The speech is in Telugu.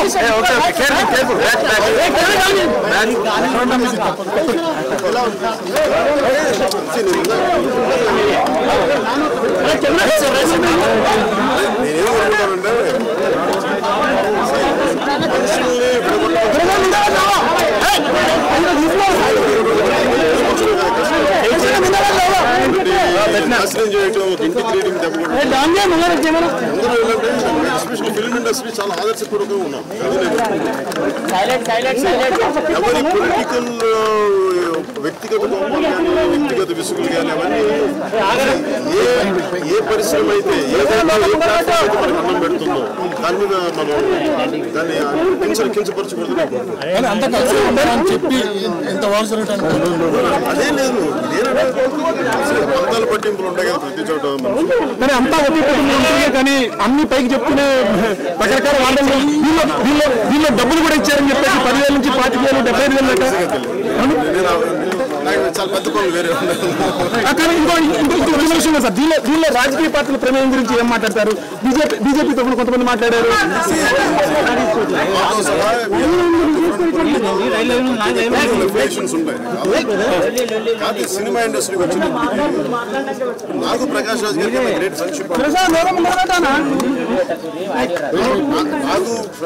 నేనేమనుకుంటానంటే మనుషుల్ని విడగొట్టడం నాశనం చేయటం ఒక ఇంటి క్రియేటింగ్ దెబ్బకొట్టడం అందరూ ఏంటంటే ఎస్పెషల్లీ ఫిల్మ్ ఇండస్ట్రీ చాలా ఆదర్శపూర్వకంగా ఉన్నాం ఎవరి పొలిటికల్ వ్యక్తిగత కోపాలు కానీ వ్యక్తిగత విసుగులు కానీ అవన్నీ ఏ ఏ పరిశ్రమ అయితే ఏ దాంట్లో ఏ ప్లాట్ఫామ్ అయితే మనకు అన్నం పెడుతుందో దాని మీద మనం దాన్ని కించ కించపరచకూడదు కానీ అంత కలిసి ఉంటారని చెప్పి ఎంత వారసు అదే లేదు నేనంటే పంతాల పట్టింపులు ఉంటాయి కదా ప్రతి చోట మనుషులు. మరి అంతా ఒకే కుటుంబం ఉంటుంది కానీ అన్ని పైకి చెప్తూనే రకరకాల వాళ్ళు వీళ్ళు వీళ్ళు వీళ్ళు డబ్బులు కూడా ఇచ్చారని చెప్పేసి పదివేల నుంచి పాతిక వేలు డెబ్బై ఐదు వేలు లెక్క నేను నాకు చాలా పెద్ద పనులు వేరే ఉన్నాయి ఆ, కానీ ఇంకో ఇంకో ఇంకో రెండు విషయం ఉంది సార్ దీనిలో దీనిలో రాజకీయ పార్టీల ప్రమేయం గురించి ఏం మాట్లాడతారు బీజేపీ బీజేపీ తరఫున కొంతమంది మాట్లాడారు మాతో సహా రిలేషన్స్ ఉంటాయి కాదు సినిమా ఇండస్ట్రీకి వచ్చిన నాకు ప్రకాష్ రాజ్ గారికి గ్రేట్ ఫ్రెండ్షిప్ నాకు